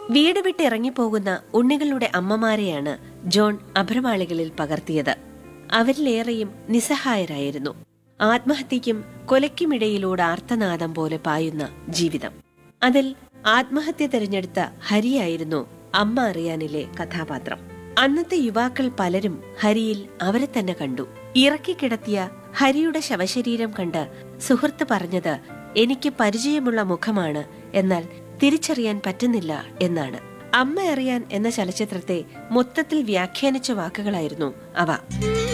വീട് വിട്ടിറങ്ങിപ്പോകുന്ന ഉണ്ണികളുടെ അമ്മമാരെയാണ് ജോൺ അഭ്രമാളികളിൽ പകർത്തിയത് അവരിലേറെയും നിസ്സഹായരായിരുന്നു ആത്മഹത്യയ്ക്കും കൊലയ്ക്കുമിടയിലൂടെ ആർത്തനാദം പോലെ പായുന്ന ജീവിതം അതിൽ ആത്മഹത്യ തിരഞ്ഞെടുത്ത ഹരിയായിരുന്നു അമ്മ അറിയാനിലെ കഥാപാത്രം അന്നത്തെ യുവാക്കൾ പലരും ഹരിയിൽ അവരെ തന്നെ കണ്ടു ഇറക്കിക്കിടത്തിയ ഹരിയുടെ ശവശരീരം കണ്ട് സുഹൃത്ത് പറഞ്ഞത് എനിക്ക് പരിചയമുള്ള മുഖമാണ് എന്നാൽ തിരിച്ചറിയാൻ പറ്റുന്നില്ല എന്നാണ് അമ്മ അറിയാൻ എന്ന ചലച്ചിത്രത്തെ മൊത്തത്തിൽ വ്യാഖ്യാനിച്ച വാക്കുകളായിരുന്നു അവ